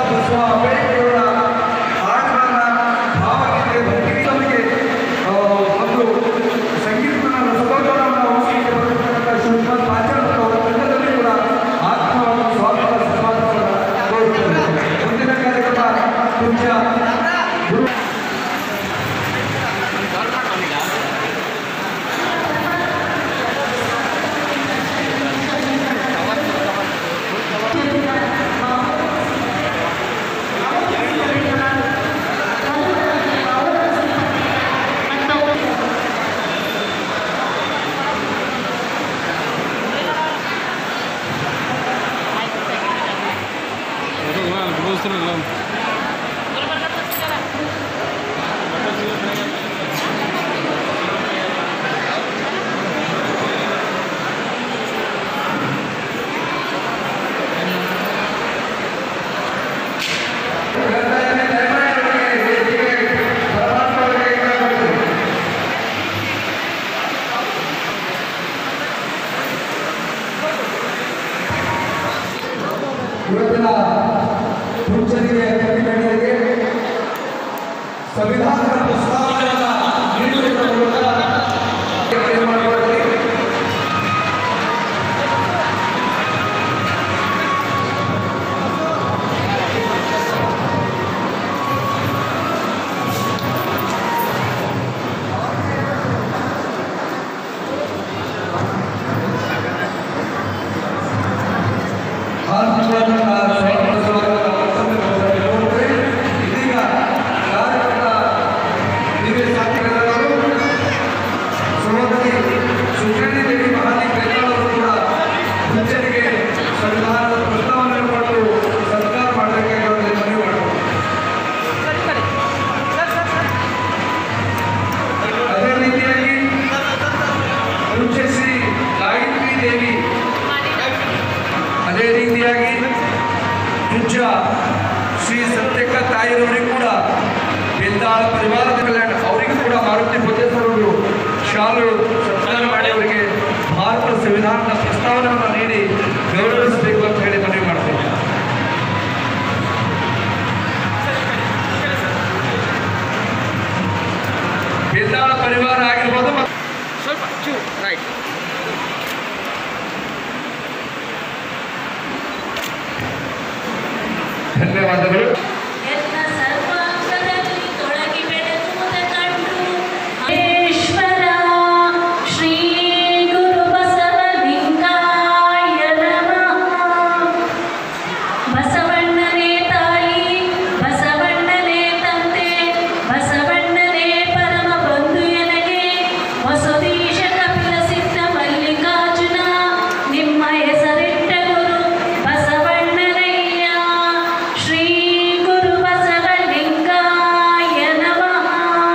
ಬಸವ ಅಂಬೇಡ್ಕರ್ ಹಾಡುಗಳನ್ನ ಭಾವಗೀತೆ ಭಕ್ತಿಗೀತೆಗಳಿಗೆ ಆ, ಒಂದು ಸಂಗೀತನ ರಸಗೋಲವನ್ನು ಅವಶ್ಯಕತೆ ಬರತಕ್ಕಂಥ ಶ್ರೀಮಂತ ಆಚಾರ್ಯ ಅವರ ತಂಡದಲ್ಲಿ ಕೂಡ ಆತ್ಮವನ್ನು ಸ್ವಾಗತ ಸನ್ಮಾನವನ್ನು ಕೋರುತ್ತೇನೆ ಮುಂದಿನ ಕಾರ್ಯಕ್ರಮ ಪೂಜ್ಯ ಗುರು ಇವತ್ತಿನ ಪೂಜ್ಯರಿಗೆ ಕವಿಗಳಿಗೆ ಸಂವಿಧಾನದ ಪ್ರಸ್ತಾವನೆಯನ್ನು ನೀಡುವುದರ ಮೂಲಕ ಏನ್ ಮಾಡ್ಕೊಳ್ತೀವಿ? ಇದೀಗ ಕಾರ್ಯಕ್ರಮದ ದಿವ್ಯ ಸಾಥಿಗಳವರು ಸಹೋದರಿ ಸುಕನ್ಯ ದೇವಿ ಮಹಾಲಿ ಕೈಲಾಳವರು ಕೂಡ ಪೂಜ್ಯರಿಗೆ ಸಂವಿಧಾನದ ಪ್ರಸ್ತಾವನೆಯನ್ನು ಕೊಟ್ಟು ಸತ್ಕಾರ ಮಾಡಬೇಕಾಗಿ ಅವರಲ್ಲಿ ಮನವಿ ಮಾಡಬಹುದು ಅದೇ ರೀತಿಯಾಗಿ ಪೂಜ್ಯ ಶ್ರೀ ಗಾಯತ್ರಿ ದೇವಿ ಅದೇ ರೀತಿಯಾಗಿ ಪೂಜ್ಯ ಶ್ರೀ ಸತ್ಯಕ್ಕ ತಾಯಿರವರಿಗೂ ಕೂಡ ಬೆಂದಾಳ ಪರಿವಾರದ ಕಲ್ಯಾಣ ಅವರಿಗೂ ಕೂಡ ಮಾರುತಿ ಬುದ್ಧೇಶ್ವರರು ಶಾಲು ಸತ್ಕಾರ ಮಾಡಿ ಅವರಿಗೆ ಭಾರತ ಸಂವಿಧಾನದ ಪ್ರಸ್ತಾವನೆಯನ್ನು ನೀಡಿ ಗೌರವಿಸಬೇಕು ಅಂತ ಹೇಳಿ ಮನವಿ ಮಾಡ್ತೇನೆ ಬೆಂದಾಳ ಪರಿವಾರ ಆಗಿರ್ಬೋದು ಮತ್ತು ಸ್ವಲ್ಪ ಚೂರು ರೈಟ್ ಧನ್ಯವಾದಗಳು ಎಲ್ಲ ಸರ್ವಾಂಗದಲ್ಲಿ ತೊಳಗಿ ಬೆಳಗುವುದ ಕಂಡು ಈಶ್ವರ ಶ್ರೀ ಗುರು ಬಸವಲಿಂಗಾಯ ನಮಃ ಬಸವಣ್ಣನೇ ತಾಯಿ ಬಸವಣ್ಣನೇ ತಂದೆ ಬಸವಣ್ಣನೇ ಪರಮ ಬಂಧು ಎನಗೆ ಹೊಸದೀಶ ಕಪಿಲ ಸಿದ್ಧ ಮಲ್ಲಿಕಾರ್ಜುನ ನಿಮ್ಮ ಹೆಸರಿಟ್ಟ ಗುರು ಬಸವಣ್ಣನಯ್ಯ ಶ್ರೀ ಗುರು ಬಸವಲಿಂಗಾಯ ನಮಃ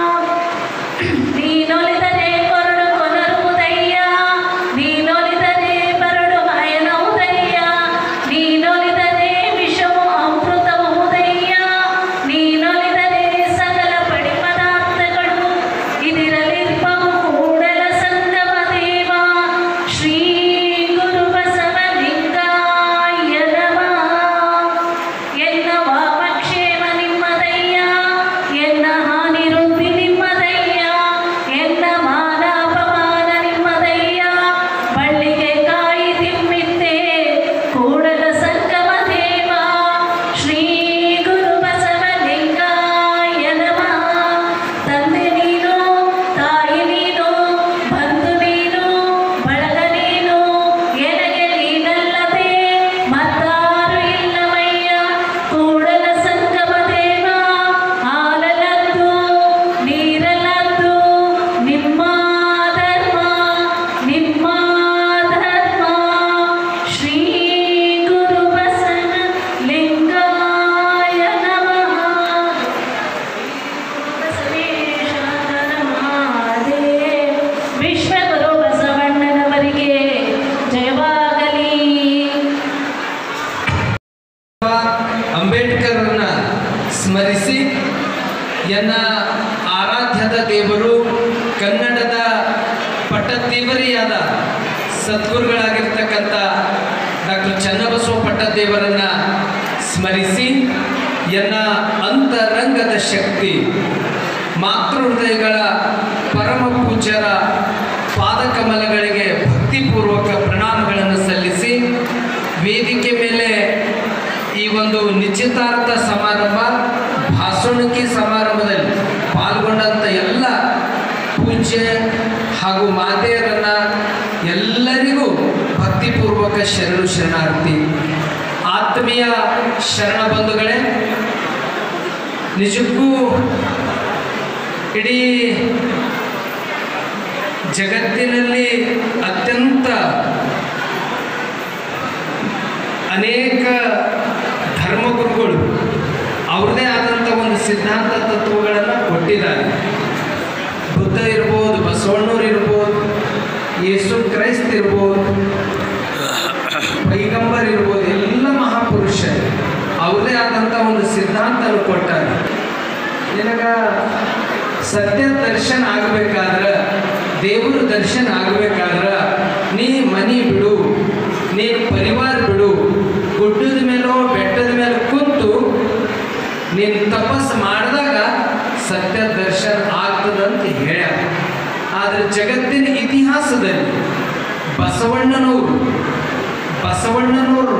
ನೀನೊಲಿದರೆ ಕೊರಡು ಕೊನರುವುದಯ್ಯ ನೀನೊಲಿದರೆ ಬರಡು ಮಾಯನವುದಯ್ಯ ನೀನೊಲಿದರೆ ವಿಷವು ಅಮೃತಬಹುದಯ್ಯ ನೀನೊಲಿದರೆ ಸಕಲ ಪಡಿ ಪದಾರ್ಥಗಳು ಇದಿರಲಿರ್ಪವು ಕೂಡಲ ಸಂಗಮ ದೇವ ಶ್ರೀ ಗುರು ಬಸವಲಿಂಗಾಯ ನಮಃ ಎನ್ನ ವಾಮಕ್ಷೇಮ ನಿಮ್ಮದಯ್ಯ ಎನ್ನ ಹಾನಿ ವೃದ್ಧಿ ನಿಮ್ಮದಯ್ಯ ಎನ್ನ ಮಾನ ಅಪಮಾನ ನಿಮ್ಮದಯ್ಯ ಬಳ್ಳಿಗೆ ಕಾಯಿ ತಿಮ್ಮಿದ್ದೆ ಕೂಡಲ ಸಂಗಮ ದೇವ ಶ್ರೀ ಗುರು ಬಸವಲಿಂಗಾಯ ನಮಃ ತಂದೆ ನೀನು ತಾಯಿ ನೀನು ಬಂಧು ನೀನು ಬಳಗ ನೀನು ಎನಗೆ ನೀನಲ್ಲದೆ ಮತ್ತಾರು ಇಲ್ಲವಯ್ಯ ಕೂಡಲ ಸಂಗಮ ದೇವ ಹಾಲಲದ್ದು ನೀರಲದ್ದು ನಿಮ್ಮ ಧರ್ಮ ನಿಮ್ಮ ಧರ್ಮ ಶ್ರೀ ಗುರು ಬಸವ ಲಿಂಗಾಯ ನಮಃ ಬಸವೇಶ್ವರ ಮಹಾದೇವ ವಿಶ್ವಗುರು ಬಸವಣ್ಣನವರಿಗೆ ಜಯವಾಗಲಿ ಅಂಬೇಡ್ಕರನ್ನ ಸ್ಮರಿಸಿ ಎನ್ನ ಆರಾಧ್ಯದ ದೇವರು ಕನ್ನಡದ ಪಟ್ಟದೇವರಿಯಾದ ಸದ್ಗುರುಗಳಾಗಿರ್ತಕ್ಕಂಥ ಡಾಕ್ಟರ್ ಚನ್ನಬಸವ ಪಟ್ಟದೇವರನ್ನ ಸ್ಮರಿಸಿ ಎನ್ನ ಅಂತರಂಗದ ಶಕ್ತಿ ಮಾತೃ ಹೃದಯಗಳ ಪರಮ ಪೂಜ್ಯರ ಪಾದಕಮಲಗಳಿಗೆ ಭಕ್ತಿಪೂರ್ವಕ ಪ್ರಣಾಮಗಳನ್ನು ಸಲ್ಲಿಸಿ ವೇದಿಕೆ ಮೇಲೆ ಈ ಒಂದು ನಿಶ್ಚಿತಾರ್ಥ ಸಮಾರಂಭ ಭಾಷಣಕಿ ಸಮಾರಂಭದಲ್ಲಿ ಪಾಲ್ಗೊಂಡಂಥ ಎಲ್ಲ ಪೂಜ್ಯ ಹಾಗೂ ಮಾತೆಯರನ್ನ ಎಲ್ಲರಿಗೂ ಭಕ್ತಿಪೂರ್ವಕ ಶರಣು ಶರಣಾರ್ಥಿ ಆತ್ಮೀಯ ಶರಣ ಬಂಧುಗಳೇ ನಿಜಕ್ಕೂ ಇಡೀ ಜಗತ್ತಿನಲ್ಲಿ ಅತ್ಯಂತ ಅನೇಕ ಧರ್ಮಗುರುಗಳು ಅವ್ರದೇ ಆದಂಥ ಒಂದು ಸಿದ್ಧಾಂತ ತತ್ವಗಳನ್ನು ಕೊಟ್ಟಿದ್ದಾರೆ ಬುದ್ಧ ಇರ್ಬೋದು ಬಸವಣ್ಣವ್ರು ಇರ್ಬೋದು ಯೇಸು ಕ್ರೈಸ್ತ ಇರ್ಬೋದು ಪೈಗಂಬರ್ ಇರ್ಬೋದು ಎಲ್ಲ ಮಹಾಪುರುಷ ಅವ್ರದೇ ಆದಂಥ ಒಂದು ಸಿದ್ಧಾಂತ ಕೊಟ್ಟಾರೆ ನಿನಗ ಸತ್ಯ ದರ್ಶನ ಆಗಬೇಕಾದ್ರೆ ದೇವರ ದರ್ಶನ ಆಗಬೇಕಾದ್ರೆ ನೀ ಮನಿ ಬಿಡು ನೀ ಪರಿವಾರ ಬಿಡು ಗುಡ್ಡದ ಮೇಲೋ ಬೆಟ್ಟದ ಮೇಲೆ ಕುಂತು ನೀನು ತಪಸ್ಸು ಮಾಡಿದಾಗ ಸತ್ಯ ದರ್ಶನ ಆಗ್ತದಂತ ಹೇಳ್ಯಾರ ಆದರೆ ಜಗತ್ತಿನ ಇತಿಹಾಸದಲ್ಲಿ ಬಸವಣ್ಣನವರು ಬಸವಣ್ಣನವರು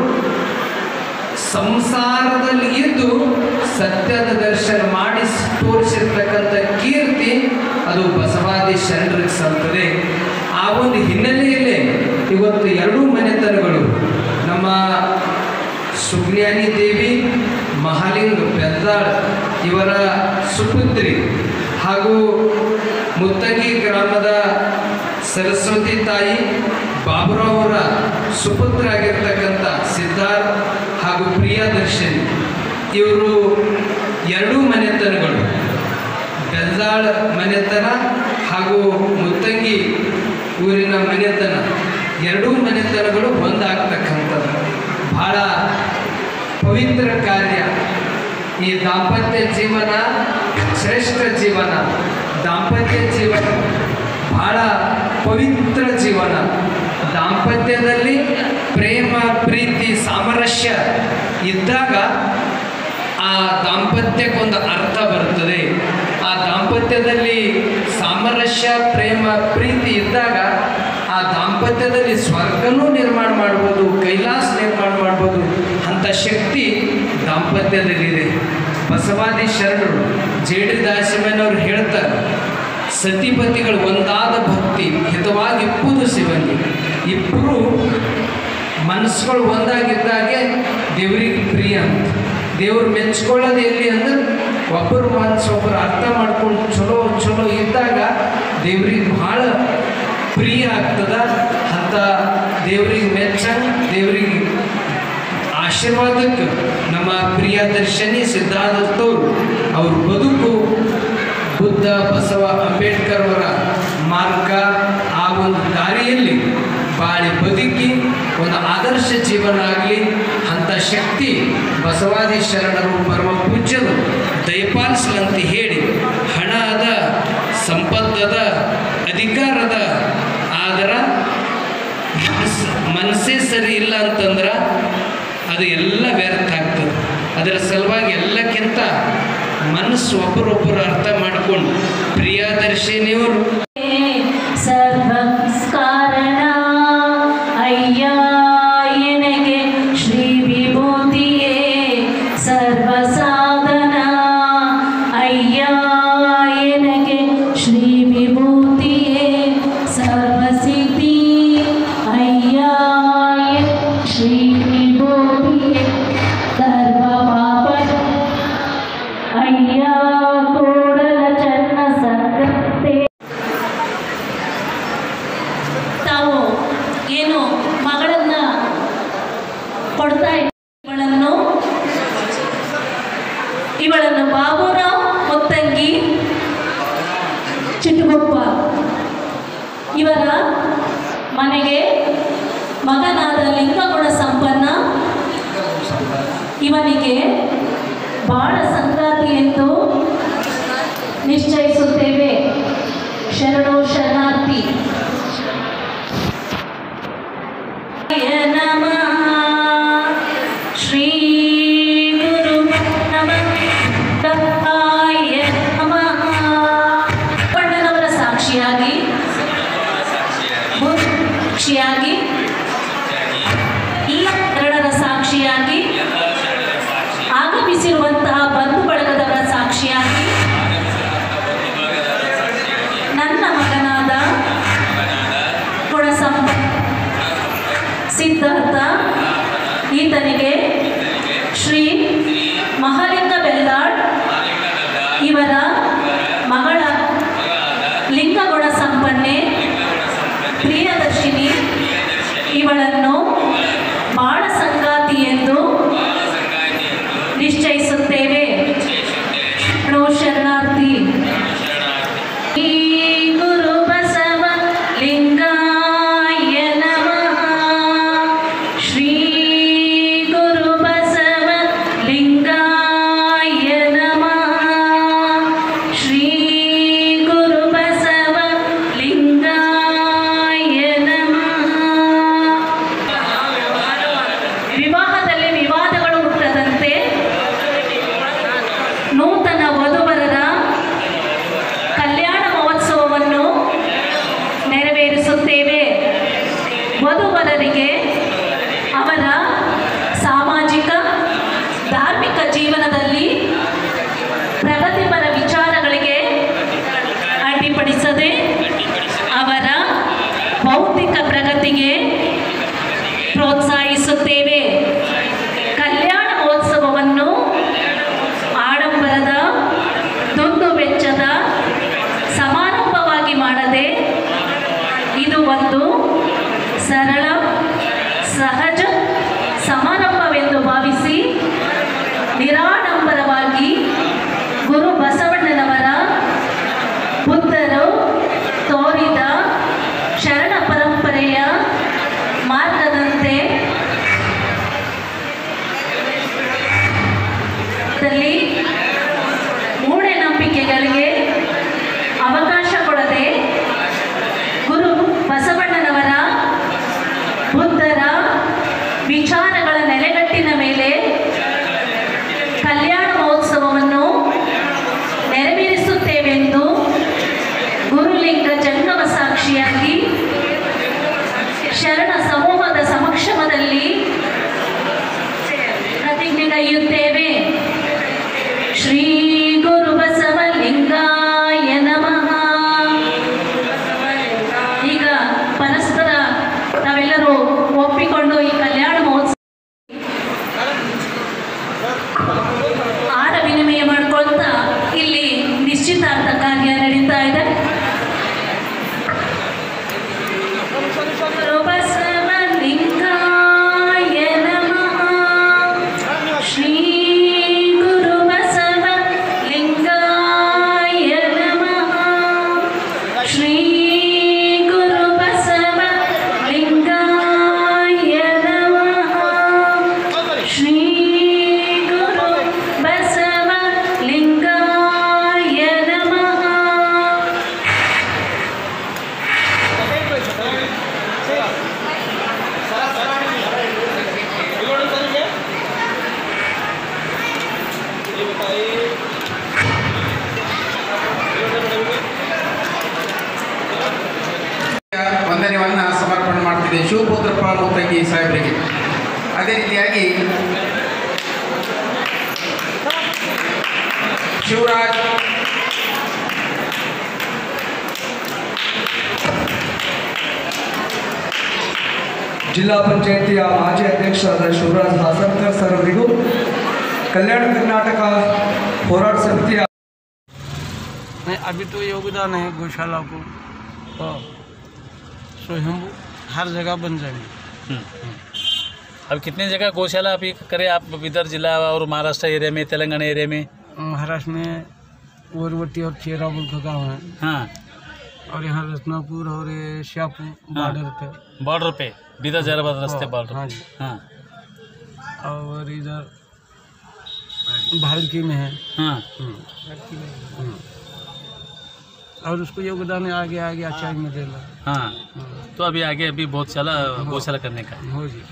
ಸಂಸಾರದಲ್ಲಿ ಇದ್ದು ಸತ್ಯದ ದರ್ಶನ ಮಾಡಿ ತೋರಿಸಿರ್ತಕ್ಕಂಥ ಕೀರ್ತಿ ಅದು ಬಸವಾದಿ ಶರಣರಿಗೆ ಸಲ್ತದೆ ಆ ಒಂದು ಹಿನ್ನೆಲೆಯಲ್ಲೇ ಇವತ್ತು ಎರಡೂ ಮನೆತನಗಳು ನಮ್ಮ ಸುಜ್ಞಾನಿ ದೇವಿ ಮಹಾಲಿಂಗ ಪೆದ್ದಾಳ್ ಇವರ ಸುಪುತ್ರಿ ಹಾಗೂ ಮುತ್ತಗಿ ಗ್ರಾಮದ ಸರಸ್ವತಿ ತಾಯಿ ಬಾಬುರಾವ್ ಅವರ ಸುಪುತ್ರ ಆಗಿರ್ತಕ್ಕಂಥ ಸಿದ್ಧಾರ್ಥ್ ಹಾಗೂ ಪ್ರಿಯದರ್ಶಿನಿ ಇವರು ಎರಡೂ ಮನೆತನಗಳು ಬೆಲ್ದಾಳ್ ಮನೆತನ ಹಾಗೂ ಮುತ್ತಂಗಿ ಊರಿನ ಮನೆತನ ಎರಡೂ ಮನೆತನಗಳು ಒಂದಾಗ್ತಕ್ಕಂಥದ್ದು ಬಹಳ ಪವಿತ್ರ ಕಾರ್ಯ ಈ ದಾಂಪತ್ಯ ಜೀವನ ಶ್ರೇಷ್ಠ ಜೀವನ ದಾಂಪತ್ಯ ಜೀವನ ಬಹಳ ಪವಿತ್ರ ಜೀವನ ದಾಂಪತ್ಯದಲ್ಲಿ ಪ್ರೇಮ ಪ್ರೀತಿ ಸಾಮರಸ್ಯ ಇದ್ದಾಗ ಆ ದಾಂಪತ್ಯಕ್ಕೊಂದು ಅರ್ಥ ಬರ್ತದೆ ಆ ದಾಂಪತ್ಯದಲ್ಲಿ ಸಾಮರಸ್ಯ ಪ್ರೇಮ ಪ್ರೀತಿ ಇದ್ದಾಗ ಆ ದಾಂಪತ್ಯದಲ್ಲಿ ಸ್ವರ್ಗನೂ ನಿರ್ಮಾಣ ಮಾಡ್ಬೋದು ಕೈಲಾಸ ನಿರ್ಮಾಣ ಮಾಡ್ಬೋದು ಅಂಥ ಶಕ್ತಿ ದಾಂಪತ್ಯದಲ್ಲಿದೆ ಬಸವಾದಿ ಶರಣರು ಜೆ ಡಿ ದಾಸಿಮಯ್ಯನವರು ಹೇಳ್ತಾರೆ ಸತಿಪತಿಗಳು ಒಂದಾದ ಭಕ್ತಿ ಹಿತವಾಗಿ ಇಪ್ಪುದು ಶಿವನಿಗೆ ಇಬ್ಬರು ಮನಸ್ಸುಗಳು ಒಂದಾಗಿದ್ದಾಗೆ ದೇವರಿಗೆ ಪ್ರಿಯ ಅಂತ ದೇವ್ರು ಮೆಚ್ಕೊಳ್ಳೋದು ಎಲ್ಲಿ ಅಂದ್ರೆ ಒಬ್ಬರು ಮನಸ್ಸು ಒಬ್ಬರು ಅರ್ಥ ಮಾಡ್ಕೊಂಡು ಚಲೋ ಚಲೋ ಇದ್ದಾಗ ದೇವ್ರಿಗೆ ಭಾಳ ಪ್ರಿಯ ಆಗ್ತದ ಅಂತ ದೇವ್ರಿಗೆ ಮೆಚ್ಚ ದೇವ್ರಿಗೆ ಆಶೀರ್ವಾದಕ್ಕೆ ನಮ್ಮ ಪ್ರಿಯದರ್ಶನಿ ಸಿದ್ಧಾರ್ಥವ್ರು ಅವ್ರ ಬದುಕು ಬುದ್ಧ ಬಸವ ಅಂಬೇಡ್ಕರ್ ಅವರ ಮಾರ್ಗ ಆ ಒಂದು ದಾರಿಯಲ್ಲಿ ಬಾಳಿ ಬದುಕಿ ಒಂದು ಆದರ್ಶ ಜೀವನ ಆಗಲಿ ಅಂಥ ಶಕ್ತಿ ಬಸವಾದಿ ಶರಣರು ಪರಮ ಪೂಜ್ಯರು ದಯಪಾಲಿಸಲಂತ ಹೇಳಿ ಹಣ ಅದ ಸಂಪತ್ತದ ಅಧಿಕಾರದ ಆದರ ಮನಸ್ ಮನಸ್ಸೇ ಸರಿ ಇಲ್ಲ ಅಂತಂದ್ರೆ ಅದು ಎಲ್ಲ ವ್ಯರ್ಥ ಆಗ್ತದೆ ಅದರ ಸಲುವಾಗಿ ಎಲ್ಲಕ್ಕಿಂತ ಮನಸ್ಸು ಒಬ್ಬರೊಬ್ಬರು ಅರ್ಥ ಮಾಡಿಕೊಂಡು ಪ್ರಿಯದರ್ಶಿನಿಯವರು ಸರ್ವಸ್ಕಾರಣ ಅಯ್ಯ ಎನಗೆ ಶ್ರೀ ವಿಭೂತಿಯೇ ಸರ್ವಸಾಧನ ಅಯ್ಯ ಎನಗೆ ಶ್ರೀ ವಿಭೂತಿಯೇ ಸರ್ವಸಿದ್ಧಿ ಅಯ್ಯ ಎ- ಶ್ರೀ ವಿಭೂತಿಯೇ ಸರ್ವ ಪಾಪ ಅಯ್ಯ ಕೂಡಲ ಚನ್ನ ಸಂಗತೆ ತಾವು ಏನು ಮಗಳನ್ನ ಕೊಡ್ತಾ ಇವಳನ್ನು ಇವಳನ್ನು ಬಾಬುರಾವ್ ಮುತ್ತಂಗಿ ಚಿಟ್ಟುಗೊಪ್ಪ ಇವರ ಮನೆಗೆ ಮಗನಾದ ಲಿಂಗಗುಣ ಸಂಪನ್ನ ಇವನಿಗೆ ಬಾಳ ಸಂಗಾತಿ ಎಂದು ನಿಶ್ಚಯಿಸುತ್ತೇವೆ ಶರಣು ಶರಣಾರ್ಥಿ ನಮಃ ಶ್ರೀ ಗುರು ನಮಃ ಆಗಮಿಸಿರುವಂತಹ ಬಂಧು ಬಳಗದವರ ಸಾಕ್ಷಿಯಾಗಿ ನನ್ನ ಮಗನಾದ ಗುಣಸಂಪ ಸಿದ್ಧಾರ್ಥ ಈತನಿಗೆ ಶ್ರೀ ಮಹಾಲಿಂಗ ಬೆಲ್ದಾಳ್ ಇವರ ಮಗಳ ಲಿಂಗಗುಣ ಸಂಪನ್ನೆ ಪ್ರಿಯದರ್ಶಿನಿ ಇವಳನ್ನು ಬಾಳ ಸಂಗಾತಿ ಎಂದು ನಿಶ್ಚಯಿಸುತ್ತೇವೆ ಶರಣೋ ಶರಣಾರ್ಥಿ ಶ್ರೀ ಗುರು ಬಸವ ಲಿಂಗಾಯ ನಮಃ ಶ್ರೀ ಗುರು ಬಸವ ಲಿಂಗಾಯ ನಮಃ ಶ್ರೀ ಗುರು ಬಸವ ಲಿಂಗಾಯ ನಮಃ ವಿವಾಹದಲ್ಲಿ ವಿವಾದಗಳು ಹುಟ್ಟದಂತೆ ನೂತನ ವಧುವರರ ಕಲ್ಯಾಣ ಮಹೋತ್ಸವವನ್ನು ನೆರವೇರಿಸುತ್ತೇವೆ ವಧುವರರಿಗೆ ಅವರ ಸಾಮಾಜಿಕ ಧಾರ್ಮಿಕ ಜೀವನದಲ್ಲಿ ಪ್ರಗತಿಪರ ವಿಚಾರಗಳಿಗೆ ಅಡ್ಡಿಪಡಿಸದೆ ಅವರ ಭೌತಿಕ ಪ್ರಗತಿಗೆ ಪ್ರೋತ್ಸಾಹಿಸುತ್ತೇವೆ ಕಲ್ಯಾಣ ಮಹೋತ್ಸವವನ್ನು ಆಡಂಬರದ ದುಂದು ವೆಚ್ಚದ ಸಮಾರಂಭವಾಗಿ ಮಾಡದೆ ಇದು ಒಂದು ಸರಳ ಸಹಜ ಸಮಾರಂಭವೆಂದು ಭಾವಿಸಿ ನಿರಾಡಂಬರವಾಗಿ ಗುರು ಬಸವಣ್ಣನವರ ಬುದ್ಧರು ತೋರಿದ ಶರಣ ಪರಂಪರೆಯ ಮಾರ್ಗದಂತೆ ದಲ್ಲಿ ಮೂಢನಂಬಿಕೆಗಳಿಗೆ ಅವಕಾಶ ಕೊಡದೆ ಗುರು ಬಸವಣ್ಣನವರ ಬುದ್ಧರ ವಿಚಾರಗಳ ನೆಲೆಗಟ್ಟಿನ ಮೇಲೆ ಕಲ್ಯಾಣ ಮಹೋತ್ಸವವನ್ನು ನೆರವೇರಿಸುತ್ತೇವೆಂದು ಗುರುಲಿಂಗ ಜಂಗಮ ಸಾಕ್ಷಿಯಾಗಿ ಶರಣ ಸಮೂಹದ ಸಮಕ್ಷಮದಲ್ಲಿ ಪ್ರತಿಜ್ಞೆಗೈಯುತ್ತೇವೆ ಶ್ರೀ ಗುರು ಬಸವ ಲಿಂಗಾಯ ನಮಃ ಈಗ ಪರಸ್ಪರ ನಾವೆಲ್ಲರೂ ಒಪ್ಪಿಕೊಂಡು ಈ ಕಲ್ಯಾಣ ಮಹೋತ್ಸವ ಆಡ ವಿನಿಮಯ ಮಾಡ್ಕೊಳ್ತಾ ಇಲ್ಲಿ ನಿಶ್ಚಿತಾರ್ಥ ಕಾರ್ಯ ನಡೀತಾ ಇದೆ ಗುರು ಬಸವ ಲಿಂಗಾಯ ನಮಃ ಶ್ರೀ ಗುರು ಬಸವ ಲಿಂಗಾಯ ನಮಃ ಶ್ರೀ ಗುರು ಬಸವ ಲಿಂಗಾಯ ನಮಃ ಶ್ರೀ ಗುರು ಬಸವ ಲಿಂಗಾಯ ನಮಃ ವಂದನೆಯನ್ನು ಸಮರ್ಪಣೆ ಮಾಡ್ತಿದೆ ಶಿವಪುತ್ರಪ್ಪ ಮುತ್ತಂಗಿ ಸಾಹೇಬರಿಗೆ ಅದೇ ರೀತಿಯಾಗಿ ಶಿವರಾಜ್ ಜಿಲ್ಲಾ ಪಂಚಾಯಿತಿಯ ಮಾಜಿ ಅಧ್ಯಕ್ಷರಾದ ಶಿವರಾಜ್ ಹಾಸನ್ಕರ್ ಸರ್ ಅವರಿಗೂ ಕಲ್ಯಾಣ ಕರ್ನಾಟಕ ಹೋರಾಟ ಸಮಿತಿಯ नहीं अभी तो योगदान है गौशाला को और स्वयं हर जगह बन जाएंगे अब कितने जगह गौशाला अभी करें आप इधर जिला और महाराष्ट्र एरिया में तेलंगाना एरिया में महाराष्ट्र में ओरवटी और चेराबुल का गाँव है हाँ और यहाँ रत्नापुर और ये शाहपुर बॉर्डर पे बॉर्डर पे बीदर जैराबाद रास्ते बॉर्डर हाँ जी हाँ और इधर भारत में है हाँ हम्म। और उसको योगदान है आगे आगे अच्छा में दे ला हाँ तो अभी आगे अभी बहुत चला गौशाला करने का हो जी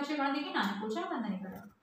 वर्ष गांधी की नानी पूछा बंदा नहीं करा